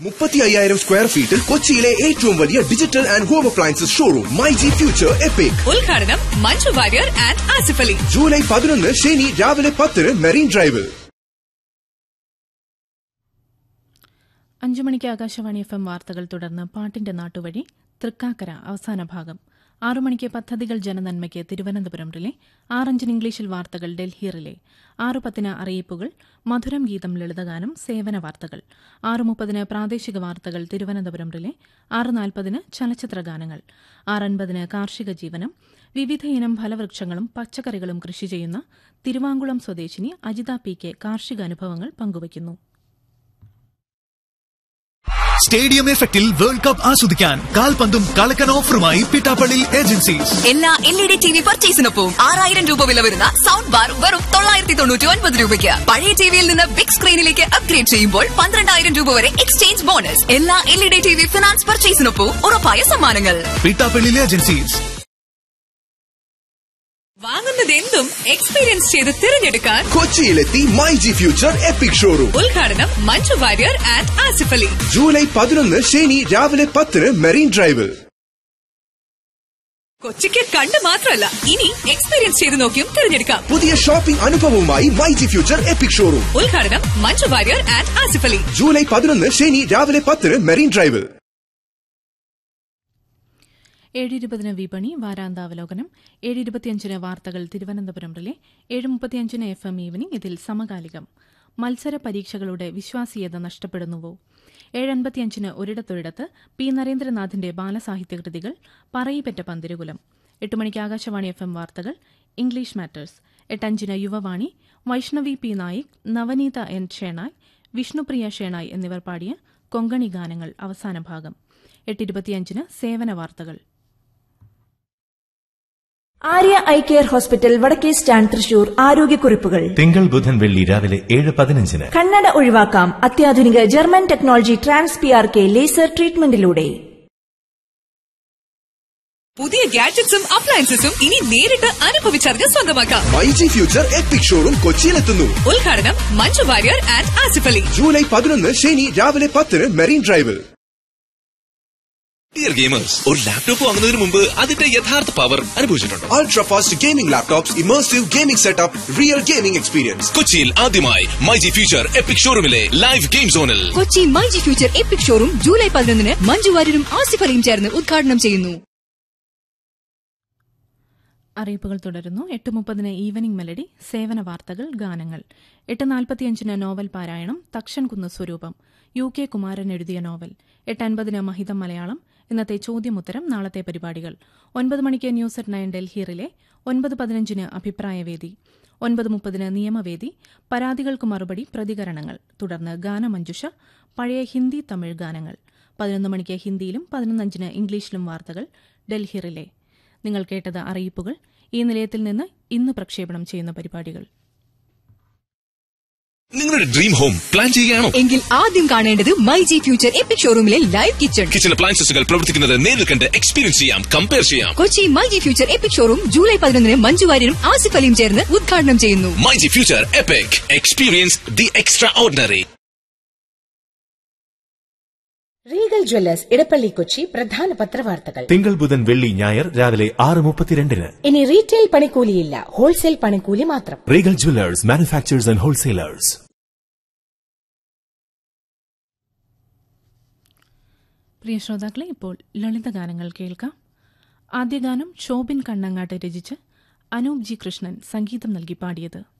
മുപ്പത്തി അയ്യായിരം സ്ക്വയർ ഫീറ്റിൽ കൊച്ചിയിലെ ഏറ്റവും വലിയ digital and home appliances showroom my G future epic ഉദ്ഘാടനം മഞ്ജു വാര്യർ ആൻഡ് ആസിഫ് അലി ജൂലൈ പതിനൊന്ന് ശനി രാവിലെ പത്തിന് മെറീൻ ഡ്രൈവിൽ അഞ്ചു മണിക്ക് ആകാശവാണി എഫ് എം വാർത്തകൾ തുടർന്ന് പാട്ടിന്റെ നാട്ടുവഴി തൃക്കാക്കര അവസാന ഭാഗം ആറു മണിക്ക് പദ്ധതികൾ ജനനന്മയ്ക്ക് തിരുവനന്തപുരം റിലേ ആറഞ്ചിന് ഇംഗ്ലീഷിൽ വാർത്തകൾ ഡൽഹി റിലേ ആറു പത്തിന് അറിയിപ്പുകൾ മധുരം ഗീതം ലളിതഗാനം സേവന വാർത്തകൾ ആറു മുപ്പതിന് പ്രാദേശിക വാർത്തകൾ തിരുവനന്തപുരം റിലേ ആറ് നാൽപ്പതിന് ചലച്ചിത്ര ഗാനങ്ങൾ ആറൻപതിന് കാർഷിക ജീവനം വിവിധ ഇനം ഫലവൃക്ഷങ്ങളും പച്ചക്കറികളും കൃഷി ചെയ്യുന്ന തിരുവാങ്കുളം സ്വദേശിനി അജിത പി കെ കാർഷിക അനുഭവങ്ങൾ പങ്കുവയ്ക്കുന്നു സ്റ്റേഡിയം എഫക്റ്റിൽ വേൾഡ് കപ്പ് ആസ്വദിക്കാൻ കാൽപന്തും കളക്കൻ ഓഫറുമായി പിട്ടാപ്പള്ളി ഏജൻസീസ് എല്ലാ L E D T V പർച്ചേസിനൊപ്പം ആറായിരം രൂപ വില വരുന്ന സൗണ്ട് ബാർ വെറും തൊള്ളായിരത്തി തൊണ്ണൂറ്റി ഒൻപത് രൂപയ്ക്ക് പഴയ ടിവിയിൽ നിന്ന് ബിഗ് സ്ക്രീനിലേക്ക് അപ്ഗ്രേഡ് ചെയ്യുമ്പോൾ പന്ത്രണ്ടായിരം രൂപ വരെ എക്സ്ചേഞ്ച് ബോണസ് എല്ലാ L E D T V finance പർച്ചേസിനൊപ്പം ഉറപ്പായ സമ്മാനങ്ങൾ പിട്ടാപ്പള്ളി ഏജൻസീസ് വാങ്ങുന്നത് എന്തും എക്സ്പീരിയൻസ് ചെയ്ത് തിരഞ്ഞെടുക്കാൻ കൊച്ചിയിലെത്തി my G future epic showroom ഉദ്ഘാടനം മഞ്ജു വാര്യർ ആൻഡ് ആസിഫ് അലി ജൂലൈ പതിനൊന്ന് ശനി രാവിലെ പത്തിന് മെറീൻ ഡ്രൈവിൽ കൊച്ചിക്ക് കണ്ട് മാത്രമല്ല ഇനി എക്സ്പീരിയൻസ് ചെയ്ത് നോക്കിയും തിരഞ്ഞെടുക്കാം പുതിയ ഷോപ്പിംഗ് അനുഭവവുമായി my G future epic showroom ഉദ്ഘാടനം മഞ്ജു വാര്യർ ആൻഡ് ആസിഫ് അലി ജൂലൈ പതിനൊന്ന് ശനി രാവിലെ പത്തിന് മെറീൻ ഡ്രൈവിൽ ഏഴ് ഇരുപതിന് വിപണി വാരാന്താവലോകനം ഏഴ് ഇരുപത്തിയഞ്ചിന് വാർത്തകൾ തിരുവനന്തപുരം റിലേ ഏഴ് മുപ്പത്തിയഞ്ചിന് എഫ് എം ഈവനിംഗ് ഇതിൽ സമകാലികം മത്സര പരീക്ഷകളുടെ വിശ്വാസീയത നഷ്ടപ്പെടുന്നുവോ ഏഴ് അൻപത്തിയഞ്ചിന് ഒരിടത്തൊരിടത്ത് പി നരേന്ദ്രനാഥിന്റെ ബാലസാഹിത്യ കൃതികൾ പറയിപ്പറ്റ പന്തിരുകുലം എട്ട് മണിക്ക് ആകാശവാണി എഫ് എം വാർത്തകൾ ഇംഗ്ലീഷ് മാറ്റേഴ്സ് എട്ടഞ്ചിന് യുവവാണി വൈഷ്ണവി പി നായിക് നവനീത എൻ ഷേണായ് വിഷ്ണുപ്രിയ ഷേണായ് എന്നിവർ പാടിയ കൊങ്കണി ഗാനങ്ങൾ അവസാന ഭാഗം എട്ടിരുപത്തിയഞ്ചിന് സേവന വാർത്തകൾ ആര്യ ഐ കെയർ ഹോസ്പിറ്റൽ വടക്കേ സ്റ്റാൻഡ് തൃശൂർ ആരോഗ്യക്കുറിപ്പുകൾ തിങ്കൾ ബുധൻ വെള്ളി രാവിലെ ഏഴ് പതിനഞ്ചിന് കണ്ണട ഒഴിവാക്കാം അത്യാധുനിക German technology trans P R K laser ട്രീറ്റ്മെന്റിലൂടെ പുതിയ ഗാഡ്ജറ്റ്സും അപ്ലയൻസസും ഇനി നേരിട്ട് അനുഭവിച്ചറിഞ്ഞ് സ്വന്തമാക്കാം my G future epic showroom കൊച്ചിയിലെത്തുന്നു ഉദ്ഘാടനം മഞ്ജു വാര്യർ ആൻഡ് ആസിഫ് അലി ജൂലൈ പതിനൊന്ന് ശനി രാവിലെ പത്തിന് മെറീൻ ഡ്രൈവിൽ ഡിയർ ഗെയിമേഴ്സ് ഒരു ലാപ്ടോപ്പ് വാങ്ങുന്നതിന് മുമ്പ് അതിന്റെ യഥാർത്ഥ പവർ അനുഭവിച്ചിട്ടുണ്ടോ Ultra fast gaming laptops, immersive gaming setup, real gaming experience. കൊച്ചിയിൽ ആദ്യമായി മൈ ജി ഫ്യൂച്ചർ എപ്പിക് ഷോറൂമിലെ ലൈവ് ഗെയിം സോണിൽ Kochi my G future epic showroom July പതിനൊന്നിന് മഞ്ജു വാര്യരും ആസിഫ് അലിയും ചേർന്ന് ഉദ്ഘാടനം ചെയ്യുന്നു അറിയിപ്പുകൾ തുടരുന്നു എട്ട് മുപ്പതിന് ഈവനിംഗ് മെലഡി സേവന വാർത്തകൾ ഗാനങ്ങൾ എട്ട് നാൽപ്പത്തിയഞ്ചിന് നോവൽ പാരായണം തക്ഷൻ കുന്ന് സ്വരൂപം യു കെ കുമാരൻ എഴുതിയ നോവൽ എട്ട് അൻപതിന് മഹിതം മലയാളം ഇന്നത്തെ ചോദ്യമുത്തരം നാളത്തെ പരിപാടികൾ ഒൻപത് മണിക്ക് ന്യൂസ് അറ്റ് നയൻ ഡൽഹിയിലെ ഒൻപത് പതിനഞ്ചിന് അഭിപ്രായവേദി ഒൻപത് മുപ്പതിന് നിയമവേദി പരാതികൾക്ക് മറുപടി പ്രതികരണങ്ങൾ തുടർന്ന് ഗാനമഞ്ജുഷ പഴയ ഹിന്ദി തമിഴ് ഗാനങ്ങൾ പതിനൊന്ന് മണിക്ക് ഹിന്ദിയിലും പതിനൊന്നഞ്ചിന് ഇംഗ്ലീഷിലും വാർത്തകൾ ഡൽഹി റിലേ നിങ്ങൾ കേട്ടത് അറിയിപ്പുകൾ ഈ നിലയത്തിൽ നിന്ന് ഇന്ന് പ്രക്ഷേപണം ചെയ്യുന്ന പരിപാടികൾ നിങ്ങളുടെ ഡ്രീം ഹോം പ്ലാൻ ചെയ്യുകയാണോ എങ്കിൽ ആദ്യം കാണേണ്ടത് മൈജി ഫ്യൂച്ചർ എപ്പിക് ഷോറൂമിലെ ലൈവ് കിച്ചൺ കിച്ചൺ അപ്ലയൻസസുകൾ പ്രവർത്തിക്കുന്നത് നേരിൽ കണ്ട് എക്സ്പീരിയൻസ് ചെയ്യാം കമ്പയർ ചെയ്യാം Kochi my G future epic showroom July പതിനൊന്നിന് മഞ്ജു വാര്യരും ആസിഫ് അലിയും ചേർന്ന് ഉദ്ഘാടനം ചെയ്യുന്നു my G future epic experience the extraordinary Regal jewellers Edappally Kochi പ്രധാന പത്രവാർത്തകൾ തിങ്കൾ ബുധൻ വെള്ളി ഞായർ രാവിലെ ആറ് മുപ്പത്തിരണ്ടിന് ഇനി റീറ്റെയിൽ പണിക്കൂലിയില്ല ഹോൾസെയിൽ പണിക്കൂലി മാത്രം Regal jewellers manufacturers and wholesalers പ്രിയ ശ്രോതാക്കളെ ഇപ്പോൾ ലളിതഗാനങ്ങൾ കേൾക്കാം ആദ്യ ഗാനം ഷോബിൻ കണ്ണങ്ങാട്ട് രചിച്ച് അനൂപ് ജി കൃഷ്ണൻ സംഗീതം നൽകി പാടിയത്